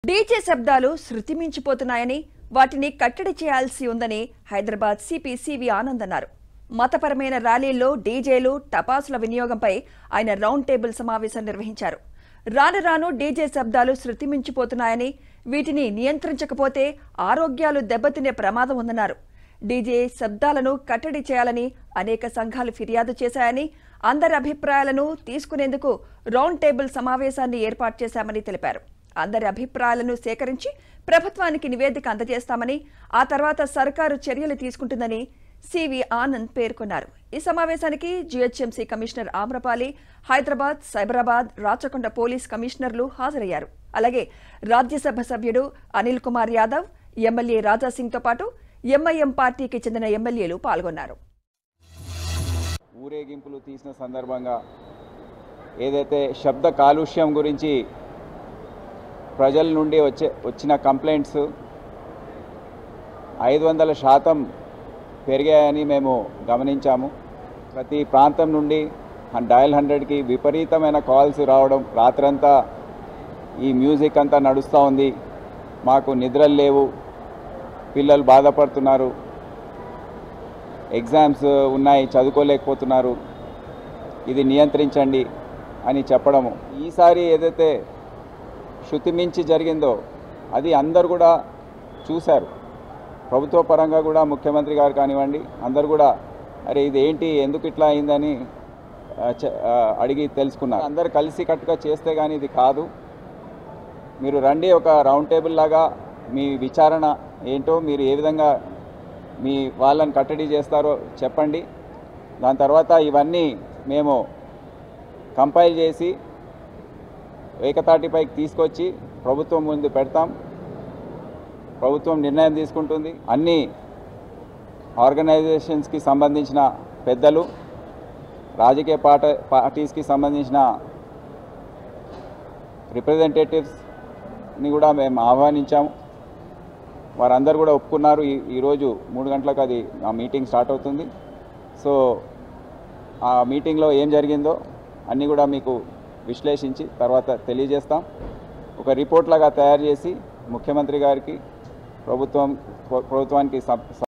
DJ శబ్దాలు శృతి మించిపోతున్నాయని వాటిని కట్టడి చేయాల్సి ఉందని హైదరాబాద్ సిపి సివి ఆనంద్ అన్నారు మతపరమైన ర్యాలీల్లో డీజేలు టపాసుల వినియోగంపై ఆయన రౌండ్ టేబుల్ సమావేశం నిర్వహించారు రాను రాను డీజే శబ్దాలు శృతి మించిపోతున్నాయని వీటిని నియంత్రించకపోతే ఆరోగ్యాలు దెబ్బతినే ప్రమాదం ఉందన్నారు డీజే శబ్దాలను కట్టడి చేయాలని అనేక సంఘాలు ఫిర్యాదు చేశాయని అందరి అభిప్రాయాలను తీసుకునేందుకు రౌండ్ టేబుల్ సమావేశాన్ని ఏర్పాటు చేశామని తెలిపారు అందరి అభిప్రాయాలను సేకరించి ప్రభుత్వానికి నివేదిక అందజేస్తామని ఆ తర్వాత సర్కారు చర్యలు తీసుకుంటుందని సివి ఆనంద్ పేర్కొన్నారు ఈ సమావేశానికి GHMC commissioner Amrapali Hyderabad Cyberabad Rachakonda police కమిషనర్లు హాజరయ్యారు అలాగే రాజ్యసభ సభ్యుడు అనిల్ కుమార్ యాదవ్ ఎమ్మెల్యే రాజాసింగ్తో పాటు ఎంఐఎం పార్టీకి చెందిన ఎమ్మెల్యేలు పాల్గొన్నారు ఊరేగింపులు తీసిన సందర్భంగా ఏదైతే శబ్ద కాలుష్యం గురించి ప్రజల నుండి వచ్చే వచ్చిన కంప్లైంట్స్ ఐదు వందల శాతం పెరిగాయని మేము గమనించాము ప్రతి ప్రాంతం నుండి డయల్ హండ్రెడ్కి విపరీతమైన కాల్స్ రావడం రాత్రంతా ఈ మ్యూజిక్ అంతా నడుస్తూ ఉంది మాకు నిద్రలు లేవు పిల్లలు బాధపడుతున్నారు ఎగ్జామ్స్ ఉన్నాయి చదువుకోలేకపోతున్నారు ఇది నియంత్రించండి అని చెప్పడము ఈసారి ఏదైతే శృతి మించి జరిగిందో అది అందరు కూడా చూశారు ప్రభుత్వ పరంగా కూడా ముఖ్యమంత్రి గారు కానివ్వండి అందరు కూడా అరే ఇది ఏంటి ఎందుకు ఇట్లా అయిందని ఆ, చె- ఆ, అడిగి తెలుసుకున్నారు అందరు కలిసి కట్టుగా చేస్తే కానీ ఇది కాదు మీరు రండి ఒక రౌండ్ టేబుల్ లాగా మీ విచారణ ఏంటో మీరు ఏ విధంగా మీ వాళ్ళని కట్టడి చేస్తారో చెప్పండి దాని తర్వాత ఇవన్నీ మేము కంపైల్ చేసి ఏకతాటిపైకి తీసుకొచ్చి ప్రభుత్వం ముందు పెడతాం ప్రభుత్వం నిర్ణయం తీసుకుంటుంది అన్ని ఆర్గనైజేషన్స్కి సంబంధించిన పెద్దలు రాజకీయ పార్ట పార్టీస్కి సంబంధించిన రిప్రజెంటేటివ్స్ని కూడా మేము ఆహ్వానించాము వారందరూ కూడా ఒప్పుకున్నారు ఈ ఈరోజు మూడు గంటలకు అది ఆ మీటింగ్ స్టార్ట్ అవుతుంది సో ఆ మీటింగ్లో ఏం జరిగిందో అన్నీ కూడా మీకు విశ్లేషించి తర్వాత తెలియజేస్తాం ఒక రిపోర్ట్ లాగా తయారు చేసి ముఖ్యమంత్రి గారికి ప్రభుత్వం ప్రభుత్వానికి సబ్